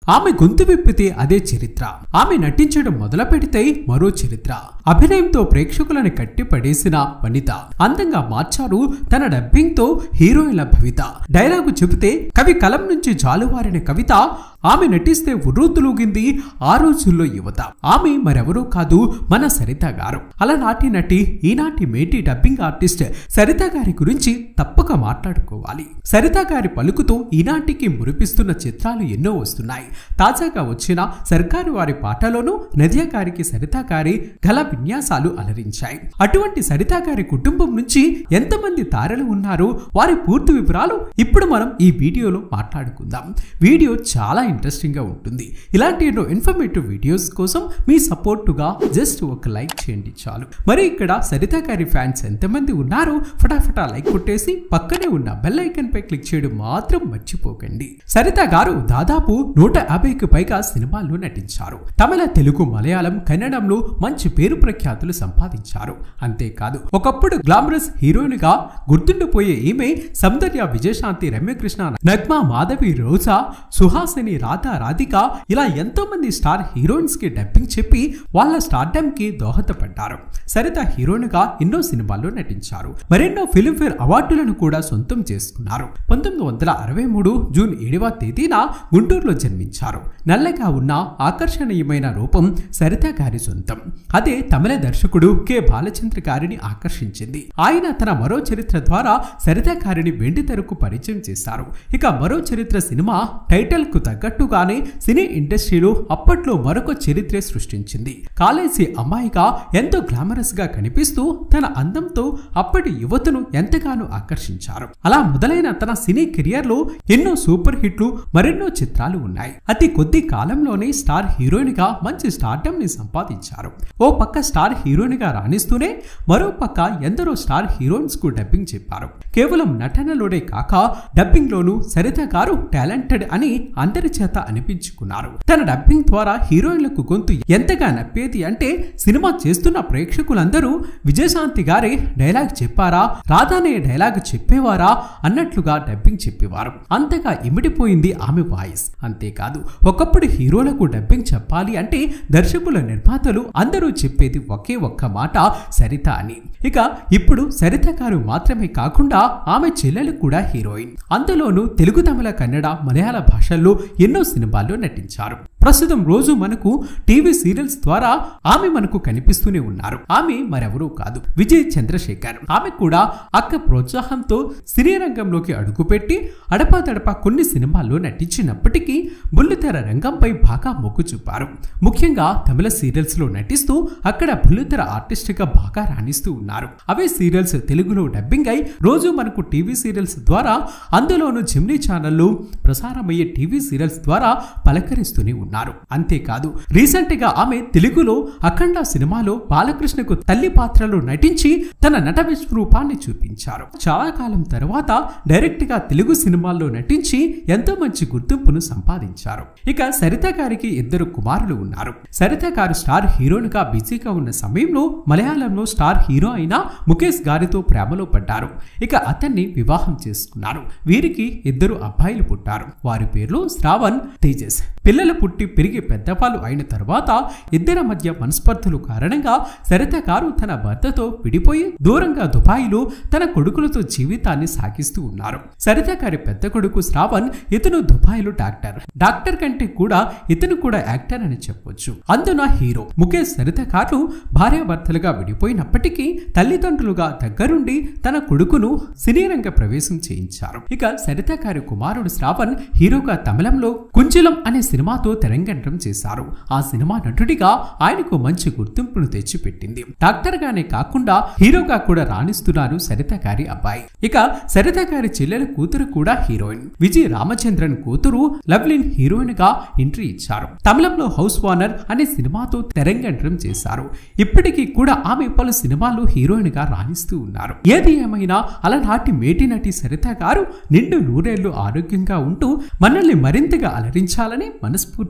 ఆమె గొంతు విప్పితే అదే చరిత్ర ఆమె నటించడం మొదలు పెడితే మరో చరిత్ర అభినయంతో ప్రేక్షకులను కట్టి పడేసిన వనిత అందంగా మార్చారు తన డబ్బింగ్ తో హీరోయిన్ల భవిత డైలాగు చెబితే కవి కలం నుంచి జాలువారిన కవిత ఆమె నటిస్తే ఉర్రూతులూగింది ఆ రోజుల్లో యువత ఆమె మరెవరూ కాదు మన సరిత గారు అలనాటి నటి ఈనాటి మేటి డబ్బింగ్ ఆర్టిస్ట్ సరిత గారి గురించి తప్పక మాట్లాడుకోవాలి సరిత గారి పలుకుతో ఈనాటికి మురిపిస్తున్న చిత్రాలు ఎన్నో వస్తున్నాయి తాజాగా వచ్చిన సర్కారు వారి పాటలోనూ నదియా గారికి సరిత గారి గల విన్యాసాలు అలరించాయి అటువంటి సరిత గారి కుటుంబం నుంచి ఎంతమంది తారలు ఉన్నారో వారి పూర్తి వివరాలు ఇప్పుడు మనం ఈ వీడియోలో మాట్లాడుకుందాం వీడియో చాలా ఇంట్రెస్టింగ్ గా ఉంటుంది ఇలాంటి ఎన్నో ఇన్ఫర్మేటివ్ వీడియోస్ కోసం మీ సపోర్టుగా జస్ట్ ఒక లైక్ చేయండి చాలు మరి ఇక్కడ సరిత గారి ఫ్యాన్స్ ఎంతమంది ఉన్నారో ఫటాఫటా లైక్ కొట్టేసి పక్కనే ఉన్న బెల్ ఐకన్ పై క్లిక్ చేయడం మాత్రం మర్చిపోకండి సరిత గారు దాదాపు నూట యాభైకి పైగా సినిమాల్లో నటించారు తమిళ తెలుగు మలయాళం కన్నడంలో మంచి పేరు ప్రఖ్యాతులు సంపాదించారు అంతేకాదు ఒకప్పుడు గ్లామరస్ హీరోయిన్ గా గుర్తుండిపోయే ఈమె సౌందర్య విజయశాంతి రమ్యకృష్ణ నగ్మా మాధవి రోజా సుహాసిని రాధా రాధిక ఇలా ఎంతో మంది స్టార్ హీరోయిన్స్ కి డబ్బింగ్ చెప్పి వాళ్ళ స్టార్డమ్ కి దోహదపడ్డారు సరిత హీరోయిన్ గా ఎన్నో సినిమాల్లో నటించారు మరెన్నో ఫిల్మ్ఫేర్ అవార్డులను కూడా సొంతం చేసుకున్నారు పంతొమ్మిది వందల అరవై మూడు జూన్ ఏడవ తేదీన గుంటూరులో జన్మించారు నల్లగా ఉన్న ఆకర్షణీయమైన రూపం సరిత గారి సొంతం అదే తమిళ దర్శకుడు కె బాలచంద్ర గారిని ఆకర్షించింది ఆయన తన మరో చరిత్ర ద్వారా సరిత గారిని వెండి తెరకు పరిచయం చేశారు ఇక మరో చరిత్ర సినిమా టైటిల్ కు తగ్గట్టుగానే సినీ ఇండస్ట్రీలో అప్పట్లో మరొక చరిత్రే సృష్టించింది కాలేజీ అమ్మాయిగా ఎంతో గ్లామరస్ గా కనిపిస్తూ తన అందంతో అప్పటి యువతను ఎంతగానో ఆకర్షించారు అలా మొదలైన తన సినీ కెరియర్ లో ఎన్నో సూపర్ హిట్లు మరెన్నో చిత్రాలు ఉన్నాయి అతి కొద్ది కాలంలోనే స్టార్ హీరోయిన్ గా మంచి స్టార్డమ్ ని సంపాదించారు ఓ పక్క స్టార్ హీరోయిన్ గా రాణిస్తూనే మరో పక్క ఎందరో స్టార్ హీరోయిన్స్ కు డబ్బింగ్ చెప్పారు కేవలం నటనలోనే కాక డబ్బింగ్ లోనూ సరిత గారు టాలెంటెడ్ అని అందరి చేత అనిపించుకున్నారు తన డబ్బింగ్ ద్వారా హీరోయిన్లకు గొంతు ఎంతగా నప్పేది అంటే సినిమా చేస్తున్న ప్రేక్షకులందరూ విజయశాంతి గారే డైలాగ్ చెప్పారా రాధానే డైలాగ్ చెప్పేవారా అన్నట్లుగా డబ్బింగ్ చెప్పేవారు అంతగా ఇమిడిపోయింది ఆమె వాయిస్ అంతేకాదు ఒకప్పుడు హీరోలకు డబ్బింగ్ చెప్పాలి అంటే దర్శకుల నిర్మాతలు అందరూ చెప్పేది ఒకే ఒక్క మాట సరిత అని ఇక ఇప్పుడు సరిత గారు మాత్రమే కాకుండా ఆమె చెల్లెలు కూడా హీరోయిన్ అందులోనూ తెలుగు తమిళ కన్నడ మలయాళ భాషల్లో ఎన్నో సినిమాల్లో నటించారు ప్రస్తుతం రోజు మనకు టీవీ సీరియల్స్ ద్వారా ఆమె మనకు కనిపిస్తూనే ఉన్నారు ఆమె మరెవరూ కాదు విజయ్ చంద్రశేఖర్ ఆమె కూడా అక్క ప్రోత్సాహంతో సినీ రంగంలోకి అడుగుపెట్టి అడపాదడపా కొన్ని సినిమాల్లో నటించినప్పటికీ బుల్లితెర రంగంపై బాగా మొగ్గు చూపారు ముఖ్యంగా తమిళ సీరియల్స్ లో నటిస్తూ అక్కడ బుల్లితెర ఆర్టిస్ట్ గా బాగా రాణిస్తూ ఉన్నారు అవే సీరియల్స్ తెలుగులో డబ్బింగ్ అయి రోజు మనకు టీవీ సీరియల్స్ ద్వారా అందులోనూ జిమ్నీ ఛానల్లో ప్రసారమయ్యే టీవీ సీరియల్స్ ద్వారా పలకరిస్తూనే ఉన్నారు అంతేకాదు రీసెంట్ గా ఆమె తెలుగులో అఖండ సినిమాలో బాలకృష్ణకు తల్లి పాత్రలో నటించి తన నట విశ్వరూపాన్ని చూపించారు చాలా కాలం తర్వాత డైరెక్ట్ గా తెలుగు సినిమాల్లో నటించి ఎంతో మంచి గుర్తింపును సంపాదించారు ఇక సరిత గారికి ఇద్దరు కుమారులు ఉన్నారు సరిత గారు స్టార్ హీరోయిన్ గా బిజీగా ఉన్న సమయంలో మలయాళంలో స్టార్ హీరో అయిన ముఖేష్ గారితో ప్రేమలో పడ్డారు ఇక అతన్ని వివాహం చేసుకున్నారు వీరికి ఇద్దరు అబ్బాయిలు పుట్టారు వారి పేర్లు శ్రావణ్ తేజస్ పిల్లలు పుట్టి పెరిగి పెద్దవాళ్ళు అయిన తర్వాత ఇద్దరి మధ్య మనస్పర్ధలు కారణంగా సరిత గారు తన భర్తతో విడిపోయి దూరంగా దుబాయ్లో తన కొడుకులతో జీవితాన్ని సాగిస్తూ ఉన్నారు సరిత గారి పెద్ద కొడుకు శ్రావణ్ ఇతను దుబాయ్లో డాక్టర్ డాక్టర్ కంటే కూడా ఇతను కూడా యాక్టర్ అని చెప్పొచ్చు అందున హీరో ముఖేష్ సరిత గారు భార్యాభర్తలుగా విడిపోయినప్పటికీ తల్లిదండ్రులుగా దగ్గరుండి తన కొడుకును సినీ రంగ ప్రవేశం చేయించారు ఇక సరిత గారి కుమారుడు శ్రావణ్ హీరోగా తమిళంలో కుంచలం అనే సినిమాతో తెరంగేట్రం చేశారు ఆ సినిమా నటుడిగా ఆయనకు మంచి గుర్తింపును తెచ్చిపెట్టింది డాక్టర్ గానే కాకుండా హీరోగా కూడా రాణిస్తున్నారు సరిత గారి అబ్బాయి ఇక సరిత గారి చెల్లెల కూతురు కూడా హీరోయిన్ విజయ్ రామచంద్రన్ కూతురు లవ్లిన్ హీరోయిన్ గా ఎంట్రీ ఇచ్చారు తమిళంలో హౌస్ వానర్ అనే సినిమాతో తెరంగేట్రం చేశారు ఇప్పటికీ కూడా ఆమె పలు సినిమాల్లో హీరోయిన్ గా రాణిస్తూ ఉన్నారు ఏది ఏమైనా అలనాటి మేటి నటి సరిత గారు నిండు నూరేళ్లు ఆరోగ్యంగా ఉంటూ మనల్ని మరింతగా అలరించాలని మనస్ఫూర్తిగా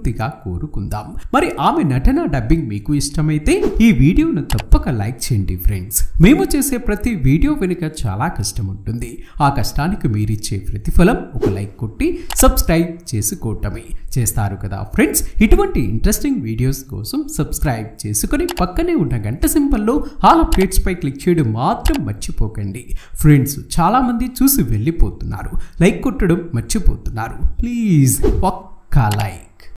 మనస్ఫూర్తిగా కోరుకుందాం మరి ఆమె నటన డబ్బింగ్ మీకు ఇష్టమైతే ఈ వీడియోను తప్పక లైక్ చేయండి ఫ్రెండ్స్ మేము చేసే ప్రతి వీడియో వెనుక చాలా కష్టం ఉంటుంది ఆ కష్టానికి మీరిచ్చే ప్రతిఫలం ఒక లైక్ కొట్టి సబ్స్క్రైబ్ చేసుకోవటమే చేస్తారు కదా ఫ్రెండ్స్ ఇటువంటి ఇంట్రెస్టింగ్ వీడియోస్ కోసం సబ్స్క్రైబ్ చేసుకొని పక్కనే ఉన్న గంట సింబల్లో ఆల్ అప్డేట్స్ పై క్లిక్ చేయడం మాత్రం మర్చిపోకండి ఫ్రెండ్స్ చాలా మంది చూసి వెళ్ళిపోతున్నారు లైక్ కొట్టడం మర్చిపోతున్నారు ప్లీజ్ ఒక్క లైక్